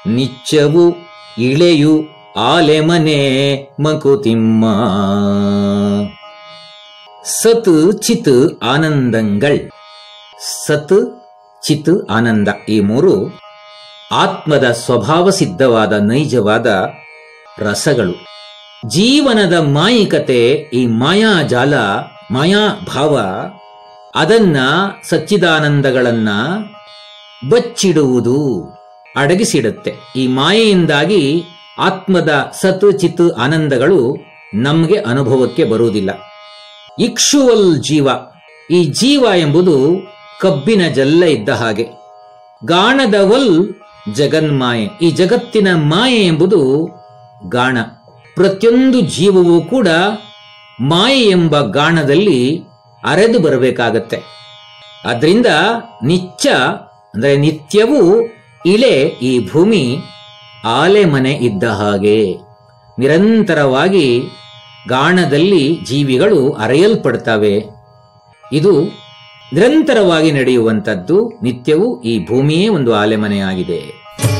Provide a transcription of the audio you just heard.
ನಿಚ್ಚವು ಇಳೆಯು ಆಲೆಮನೆ ಮಂಕುತಿಮ್ಮ ಸತ್ ಚಿತ್ ಆನಂದಂಗಳ್ ಸತ್ ಚಿತ್ ಆನಂದ ಈ ಮೂರು ಆತ್ಮದ ಸ್ವಭಾವ ಸಿದ್ಧವಾದ ನೈಜವಾದ ರಸಗಳು ಜೀವನದ ಮಾಯಿಕತೆ ಈ ಮಾಯಾಜಾಲ ಮಾಯಾಭಾವ ಅದನ್ನ ಸಚ್ಚಿದಾನಂದಗಳನ್ನ ಬಚ್ಚಿಡುವುದು ಅಡಗಿಸಿಡುತ್ತೆ ಈ ಮಾಯೆಯಿಂದಾಗಿ ಆತ್ಮದ ಸತ್ ಚಿತ್ ಆನಂದಗಳು ನಮಗೆ ಅನುಭವಕ್ಕೆ ಬರುವುದಿಲ್ಲ ಇಕ್ಷುವಲ್ ಜೀವ ಈ ಜೀವ ಎಂಬುದು ಕಬ್ಬಿನ ಜಲ್ಲ ಇದ್ದ ಹಾಗೆ ಗಾಣದವಲ್ ಜಗನ್ಮಾಯೆ ಈ ಜಗತ್ತಿನ ಮಾಯೆ ಎಂಬುದು ಗಾಣ ಪ್ರತಿಯೊಂದು ಜೀವವೂ ಕೂಡ ಮಾಯೆ ಎಂಬ ಗಾಣದಲ್ಲಿ ಅರೆದು ಬರಬೇಕಾಗತ್ತೆ ಅದರಿಂದ ನಿಚ್ಚ ಅಂದರೆ ನಿತ್ಯವೂ ಇಳೆ ಈ ಭೂಮಿ ಆಲೆ ಮನೆ ಇದ್ದ ಹಾಗೆ ನಿರಂತರವಾಗಿ ಗಾಣದಲ್ಲಿ ಜೀವಿಗಳು ಅರೆಯಲ್ಪಡ್ತವೆ ಇದು ನಿರಂತರವಾಗಿ ನಡೆಯುವಂಥದ್ದು ನಿತ್ಯವೂ ಈ ಭೂಮಿಯೇ ಒಂದು ಆಲೆಮನೆಯಾಗಿದೆ